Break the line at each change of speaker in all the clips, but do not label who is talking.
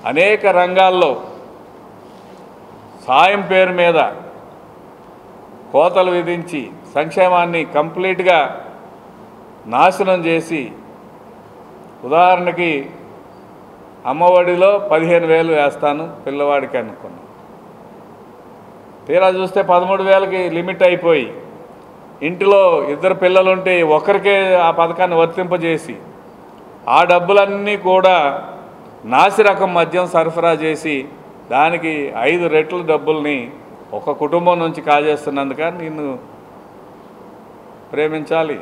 అనేక రంగాల్లో సాయం పేరు మీద కోతలు విధించి సంక్షేమాన్ని కంప్లీట్గా నాశనం చేసి ఉదాహరణకి అమ్మఒడిలో పదిహేను వేలు వేస్తాను పిల్లవాడికి అనుకున్నాను తీరా చూస్తే పదమూడు వేలకి లిమిట్ అయిపోయి ఇంటిలో ఇద్దరు పిల్లలుంటే ఒకరికే ఆ పథకాన్ని వర్తింపజేసి ఆ డబ్బులన్నీ కూడా నాసిరకం మద్యం సరఫరా చేసి దానికి ఐదు రెట్ల డబ్బుల్ని ఒక కుటుంబం నుంచి కాజేస్తున్నందుక నిన్ను ప్రేమించాలి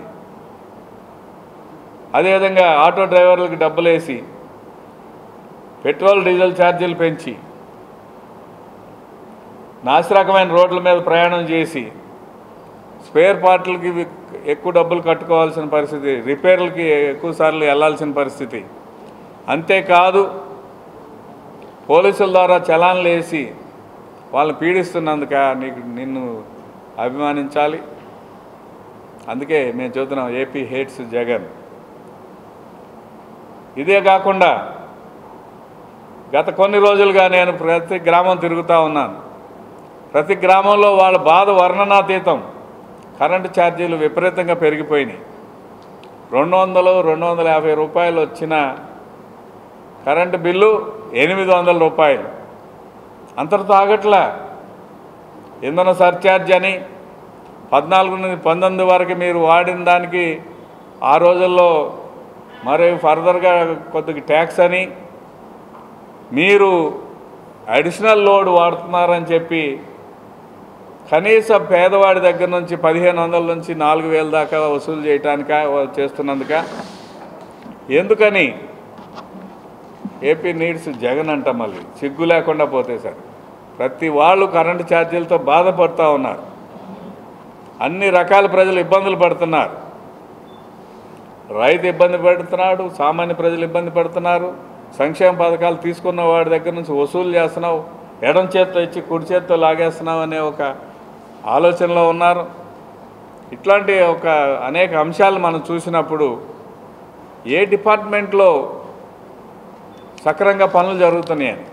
అదేవిధంగా ఆటో డ్రైవర్లకు డబ్బులు వేసి పెట్రోల్ డీజిల్ ఛార్జీలు పెంచి నాసిరకమైన రోడ్ల మీద ప్రయాణం చేసి స్పేర్ పార్ట్లకి వి- ఎక్కువ డబ్బులు కట్టుకోవాల్సిన పరిస్థితి రిపేర్లకి ఎక్కువ సార్లు వెళ్ళాల్సిన పరిస్థితి అంతేకాదు పోలీసుల ద్వారా చలాన్లు వేసి వాళ్ళని పీడిస్తున్నందుక నీకు నిన్ను అభిమానించాలి అందుకే మేము చూస్తున్నాం ఏపీ హేట్స్ జగన్ ఇదే కాకుండా గత కొన్ని రోజులుగా నేను ప్రతి గ్రామం తిరుగుతూ ఉన్నాను ప్రతి గ్రామంలో వాళ్ళ బాధ వర్ణనాతీతం కరెంటు ఛార్జీలు విపరీతంగా పెరిగిపోయినాయి రెండు వందలు రెండు వందల యాభై రూపాయలు వచ్చిన కరెంటు బిల్లు ఎనిమిది వందల రూపాయలు అంతటితో ఆగట్లా ఇంధన సర్ఛార్జ్ అని పద్నాలుగు నుండి పంతొమ్మిది వరకు మీరు వాడిన దానికి ఆ రోజుల్లో మరి ఫర్దర్గా కొద్దిగా ట్యాక్స్ అని మీరు అడిషనల్ లోడ్ వాడుతున్నారని చెప్పి కనీస పేదవాడి దగ్గర నుంచి పదిహేను వందల నుంచి నాలుగు వేల దాకా వసూలు చేయటానిక చేస్తున్నందుక ఎందుకని ఏపీ నీడ్స్ జగన్ అంట మళ్ళీ సిగ్గు లేకుండా పోతే సార్ ప్రతి వాళ్ళు కరెంటు ఛార్జీలతో బాధపడుతూ ఉన్నారు అన్ని రకాల ప్రజలు ఇబ్బందులు పడుతున్నారు రైతు ఇబ్బంది పడుతున్నాడు సామాన్య ప్రజలు ఇబ్బంది పడుతున్నారు సంక్షేమ పథకాలు తీసుకున్న వాడి దగ్గర నుంచి వసూలు చేస్తున్నావు ఎడం చేత్తో ఇచ్చి కుడి చేత్తో లాగేస్తున్నావు అనే ఒక ఆలోచనలో ఉన్నారు ఇట్లాంటి ఒక అనేక అంశాలు మనం చూసినప్పుడు ఏ డిపార్ట్మెంట్లో సక్రంగా పనులు జరుగుతున్నాయని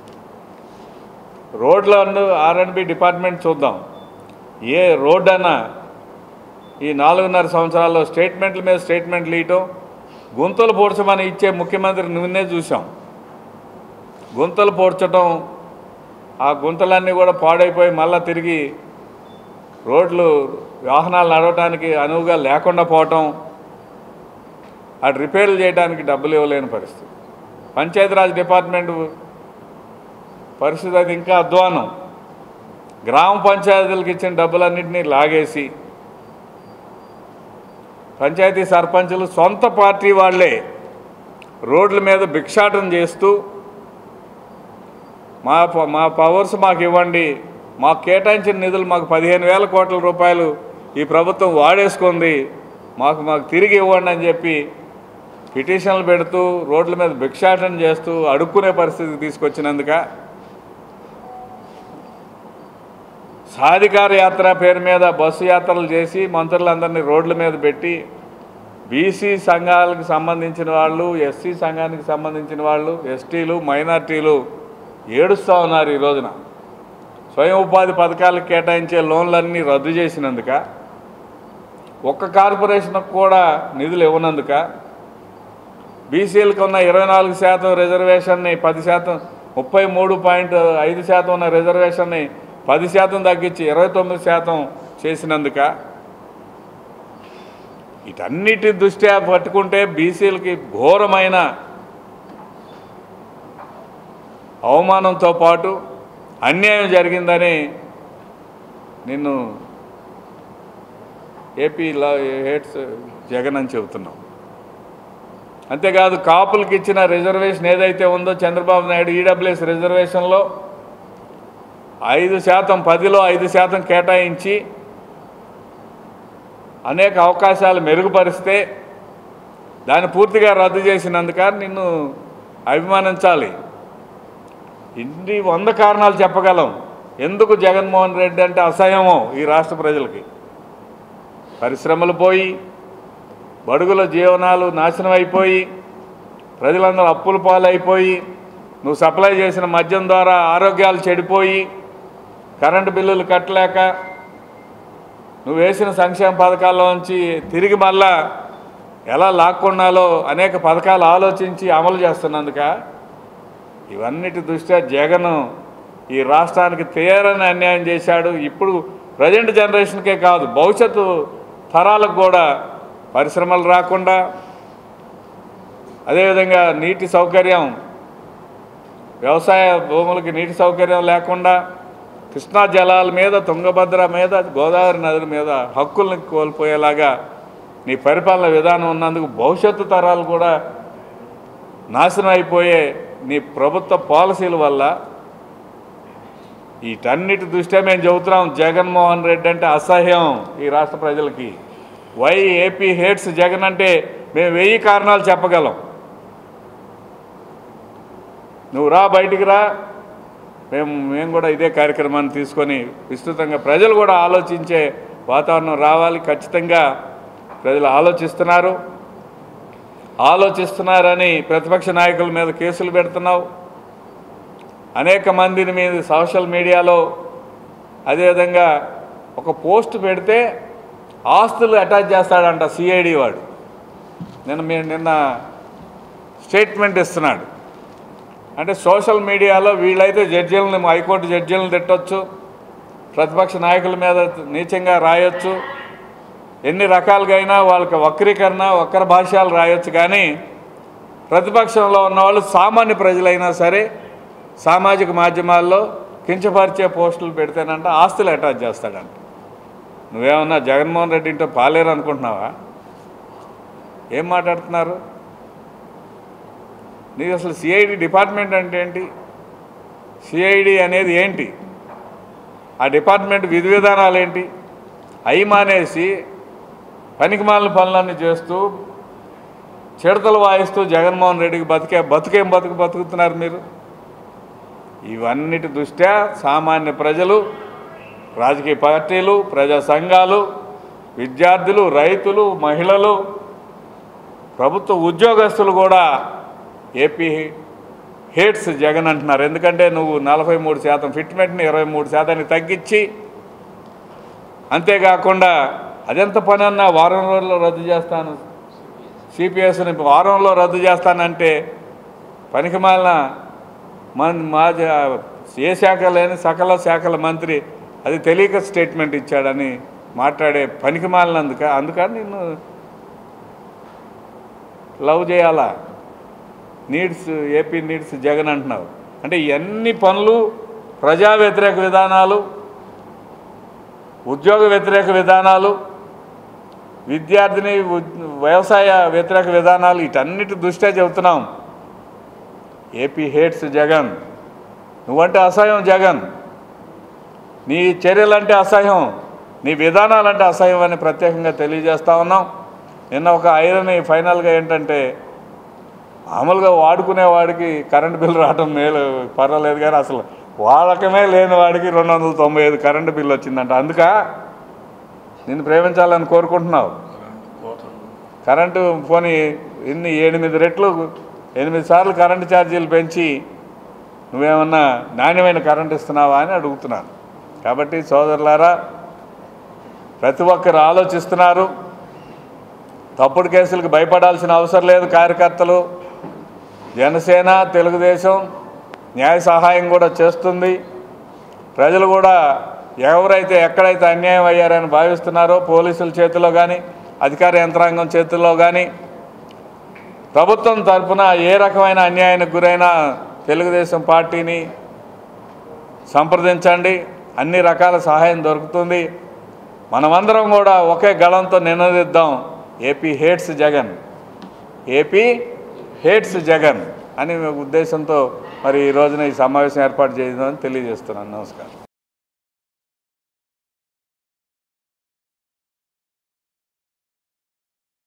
రోడ్ల ఆర్ అండ్ బి డిపార్ట్మెంట్ చూద్దాం ఏ రోడ్ అన్నా ఈ నాలుగున్నర సంవత్సరాల్లో స్టేట్మెంట్ల మీద స్టేట్మెంట్లు ఇయటం గుంతలు పూడ్చమని ఇచ్చే ముఖ్యమంత్రి నిన్నే చూసాం గుంతలు పూడ్చటం ఆ గుంతలన్నీ కూడా పాడైపోయి మళ్ళా తిరిగి రోడ్లు వాహనాలు నడవటానికి అనువుగా లేకుండా పోవటం అటు రిపేర్లు చేయడానికి డబ్బులు ఇవ్వలేని పరిస్థితి పంచాయతీరాజ్ డిపార్ట్మెంట్ పరిస్థితి అది ఇంకా అధ్వానం గ్రామ పంచాయతీలకు ఇచ్చిన డబ్బులన్నింటినీ లాగేసి పంచాయతీ సర్పంచులు సొంత పార్టీ వాళ్ళే రోడ్ల మీద భిక్షాటన చేస్తూ మా ప- మా పవర్స్ మాకు ఇవ్వండి మాకు కేటాయించిన నిధులు మాకు పదిహేను వేల కోట్ల రూపాయలు ఈ ప్రభుత్వం వాడేసుకుంది మాకు మాకు తిరిగి ఇవ్వండి అని చెప్పి పిటిషన్లు పెడుతూ రోడ్ల మీద భిక్షాటన చేస్తూ అడుక్కునే పరిస్థితి తీసుకొచ్చినందుక సాధికార యాత్ర పేరు మీద బస్సు యాత్రలు చేసి మంత్రులందరినీ రోడ్ల మీద పెట్టి బీసీ సంఘాలకు సంబంధించిన వాళ్ళు ఎస్సీ సంఘానికి సంబంధించిన వాళ్ళు ఎస్టీలు మైనార్టీలు ఏడుస్తూ ఉన్నారు ఈ రోజున స్వయం ఉపాధి పథకాలకు కేటాయించే లోన్లన్నీ రద్దు చేసినందుక ఒక్క కార్పొరేషన్కు కూడా నిధులు ఇవ్వనందుక బీసీలకు ఉన్న ఇరవై నాలుగు శాతం రిజర్వేషన్ని పది శాతం ముప్పై మూడు పాయింట్ ఐదు శాతం ఉన్న రిజర్వేషన్ని పది శాతం తగ్గించి ఇరవై తొమ్మిది శాతం చేసినందుక వీటన్నిటి దృష్ట్యా పట్టుకుంటే బీసీలకి ఘోరమైన అవమానంతో పాటు అన్యాయం జరిగిందని నిన్ను ఏపీ లా హేట్స్ జగన్ అని చెబుతున్నాం అంతేకాదు కాపులకు ఇచ్చిన రిజర్వేషన్ ఏదైతే ఉందో చంద్రబాబు నాయుడు ఈడబ్ల్యూఎస్ రిజర్వేషన్లో ఐదు శాతం పదిలో ఐదు శాతం కేటాయించి అనేక అవకాశాలు మెరుగుపరిస్తే దాన్ని పూర్తిగా రద్దు చేసినందుక నిన్ను అభిమానించాలి ఇన్ని వంద కారణాలు చెప్పగలం ఎందుకు జగన్మోహన్ రెడ్డి అంటే అసహ్యమో ఈ రాష్ట్ర ప్రజలకి పరిశ్రమలు పోయి బడుగుల జీవనాలు నాశనం అయిపోయి ప్రజలందరూ అప్పుల పాలైపోయి నువ్వు సప్లై చేసిన మద్యం ద్వారా ఆరోగ్యాలు చెడిపోయి కరెంటు బిల్లులు కట్టలేక నువ్వు వేసిన సంక్షేమ పథకాల్లోంచి తిరిగి మళ్ళా ఎలా లాక్కొన్నాలో అనేక పథకాలు ఆలోచించి అమలు చేస్తున్నందుక ఇవన్నిటి దృష్ట్యా జగన్ ఈ రాష్ట్రానికి తీరని అన్యాయం చేశాడు ఇప్పుడు ప్రజెంట్ జనరేషన్కే కాదు భవిష్యత్తు తరాలకు కూడా పరిశ్రమలు రాకుండా అదేవిధంగా నీటి సౌకర్యం వ్యవసాయ భూములకి నీటి సౌకర్యం లేకుండా కృష్ణా జలాల మీద తుంగభద్ర మీద గోదావరి నదుల మీద హక్కుల్ని కోల్పోయేలాగా నీ పరిపాలన విధానం ఉన్నందుకు భవిష్యత్తు తరాలు కూడా నాశనం అయిపోయే నీ ప్రభుత్వ పాలసీల వల్ల వీటన్నిటి దృష్ట్యా మేము చెబుతున్నాం జగన్మోహన్ రెడ్డి అంటే అసహ్యం ఈ రాష్ట్ర ప్రజలకి వై ఏపీ హేట్స్ జగన్ అంటే మేము వెయ్యి కారణాలు చెప్పగలం నువ్వు రా బయటికి రా మేము మేము కూడా ఇదే కార్యక్రమాన్ని తీసుకొని విస్తృతంగా ప్రజలు కూడా ఆలోచించే వాతావరణం రావాలి ఖచ్చితంగా ప్రజలు ఆలోచిస్తున్నారు ఆలోచిస్తున్నారని ప్రతిపక్ష నాయకుల మీద కేసులు పెడుతున్నావు అనేక మందిని మీద సోషల్ మీడియాలో అదేవిధంగా ఒక పోస్ట్ పెడితే ఆస్తులు అటాచ్ చేస్తాడంట సిఐడి వాడు నిన్న మీరు నిన్న స్టేట్మెంట్ ఇస్తున్నాడు అంటే సోషల్ మీడియాలో వీళ్ళైతే జడ్జీలను హైకోర్టు జడ్జీలను తిట్టొచ్చు ప్రతిపక్ష నాయకుల మీద నీచంగా రాయొచ్చు ఎన్ని రకాలుగా అయినా వాళ్ళకి వక్రీకరణ వక్ర భాష్యాలు రాయొచ్చు కానీ ప్రతిపక్షంలో ఉన్నవాళ్ళు సామాన్య ప్రజలైనా సరే సామాజిక మాధ్యమాల్లో కించపరిచే పోస్టులు పెడితేనంట ఆస్తులు అటాచ్ చేస్తాడంట నువ్వేమన్నా జగన్మోహన్ రెడ్డి ఇంటో పాలేరు అనుకుంటున్నావా ఏం మాట్లాడుతున్నారు నీకు అసలు సిఐడి డిపార్ట్మెంట్ అంటే ఏంటి సిఐడి అనేది ఏంటి ఆ డిపార్ట్మెంట్ విధి విధానాలు ఏంటి అయి మానేసి పనికిమాలిన పనులన్నీ చేస్తూ చిడతలు వాయిస్తూ జగన్మోహన్ రెడ్డికి బతికే బతుకేం బతుకు బతుకుతున్నారు మీరు ఇవన్నిటి దృష్ట్యా సామాన్య ప్రజలు రాజకీయ పార్టీలు ప్రజా సంఘాలు విద్యార్థులు రైతులు మహిళలు ప్రభుత్వ ఉద్యోగస్తులు కూడా ఏపీ హేట్స్ జగన్ అంటున్నారు ఎందుకంటే నువ్వు నలభై మూడు శాతం ఫిట్మెంట్ని ఇరవై మూడు శాతానికి తగ్గించి అంతేకాకుండా అదెంత పని అన్నా వారం రోజుల్లో రద్దు చేస్తాను సిపిఎస్ని వారంలో రద్దు చేస్తానంటే పనికి మాలిన మన మా జ- ఏ శాఖ లేని సకల శాఖల మంత్రి అది తెలియక స్టేట్మెంట్ ఇచ్చాడని మాట్లాడే పనికి మాలినందుక అందుకని నిన్ను లవ్ చేయాలా నీడ్స్ ఏపీ నీడ్స్ జగన్ అంటున్నావు అంటే ఇవన్నీ పనులు ప్రజా వ్యతిరేక విధానాలు ఉద్యోగ వ్యతిరేక విధానాలు విద్యార్థిని ఉ- వ్యవసాయ వ్యతిరేక విధానాలు వీటన్నిటి దృష్ట్యా చెబుతున్నాం ఏపీ హేట్స్ జగన్ నువ్వంటే అసహ్యం జగన్ నీ చర్యలంటే అసహ్యం నీ విధానాలంటే అసహ్యం అని ప్రత్యేకంగా తెలియజేస్తా ఉన్నాం నిన్న ఒక ఐరన్ ఫైనల్గా ఏంటంటే మామూలుగా వాడుకునే వాడికి కరెంటు బిల్లు రావడం మేలు పర్వాలేదు కానీ అసలు వాడకమే లేని వాడికి రెండు వందల తొంభై ఐదు కరెంటు బిల్లు వచ్చిందంట అందుక నిన్ను ప్రేమించాలని కోరుకుంటున్నావు కరెంటు పోనీ ఇన్ని ఎనిమిది రెట్లు ఎనిమిది సార్లు కరెంటు ఛార్జీలు పెంచి నువ్వేమన్నా నాణ్యమైన కరెంట్ ఇస్తున్నావా అని అడుగుతున్నాను కాబట్టి సోదరులారా ప్రతి ఒక్కరు ఆలోచిస్తున్నారు తప్పుడు కేసులకు భయపడాల్సిన అవసరం లేదు కార్యకర్తలు జనసేన తెలుగుదేశం న్యాయ సహాయం కూడా చేస్తుంది ప్రజలు కూడా ఎవరైతే ఎక్కడైతే అన్యాయం అయ్యారని భావిస్తున్నారో పోలీసుల చేతిలో కానీ అధికార యంత్రాంగం చేతుల్లో కానీ ప్రభుత్వం తరఫున ఏ రకమైన అన్యాయానికి గురైనా తెలుగుదేశం పార్టీని సంప్రదించండి అన్ని రకాల సహాయం దొరుకుతుంది మనమందరం కూడా ఒకే గళంతో నినదిద్దాం AP hates Jagan AP hates Jagan అని ఉద్దేశంతో మరి ఈ రోజున ఈ సమావేశం ఏర్పాటు చేయడం తెలియజేస్తున్నాను నమస్కారం